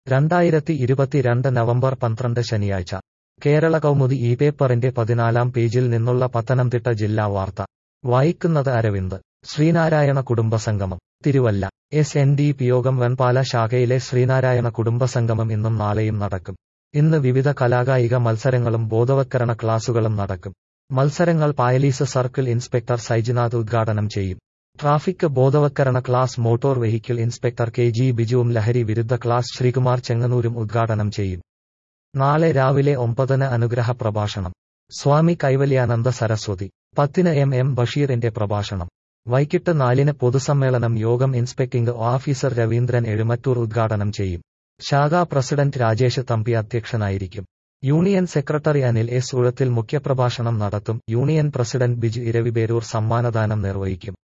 രണ്ടായിരത്തി ഇരുപത്തിരണ്ട് നവംബർ പന്ത്രണ്ട് ശനിയാഴ്ച കേരള കൗമുദി ഈ പേപ്പറിന്റെ പതിനാലാം പേജിൽ നിന്നുള്ള പത്തനംതിട്ട ജില്ലാ വാർത്ത വായിക്കുന്നത് അരവിന്ദ് ശ്രീനാരായണ കുടുംബസംഗമം Thiruvalla S N D P യോഗം വെൺപാല ശാഖയിലെ ശ്രീനാരായണ കുടുംബസംഗമം ഇന്നും നാളെയും നടക്കും ഇന്ന് വിവിധ കലാകായിക മത്സരങ്ങളും ബോധവത്കരണ ക്ലാസുകളും നടക്കും മത്സരങ്ങൾ പായലീസ് സർക്കിൾ ഇൻസ്പെക്ടർ സൈജിനാഥ് ഉദ്ഘാടനം ചെയ്യും ട്രാഫിക് ബോധവത്കരണ class motor vehicle inspector K G ബിജുവും ലഹരി വിരുദ്ധ ക്ലാസ് ശ്രീകുമാർ ചെങ്ങന്നൂരും ഉദ്ഘാടനം ചെയ്യും നാളെ രാവിലെ ഒമ്പതിന് അനുഗ്രഹ പ്രഭാഷണം സ്വാമി കൈവല്യാനന്ദ സരസ്വതി പത്തിന് എം എം ബഷീറിന്റെ പ്രഭാഷണം വൈകിട്ട് നാലിന് പൊതുസമ്മേളനം യോഗം ഇൻസ്പെക്ടിംഗ് ഓഫീസർ രവീന്ദ്രൻ എഴുമറ്റൂർ ഉദ്ഘാടനം ചെയ്യും ശാഖാ പ്രസിഡന്റ് രാജേഷ് തമ്പി അധ്യക്ഷനായിരിക്കും union secretary Anil S Uzhathil മുഖ്യപ്രഭാഷണം നടത്തും യൂണിയൻ പ്രസിഡന്റ് ബിജു ഇരവിപേരൂർ സമ്മാനദാനം നിർവഹിക്കും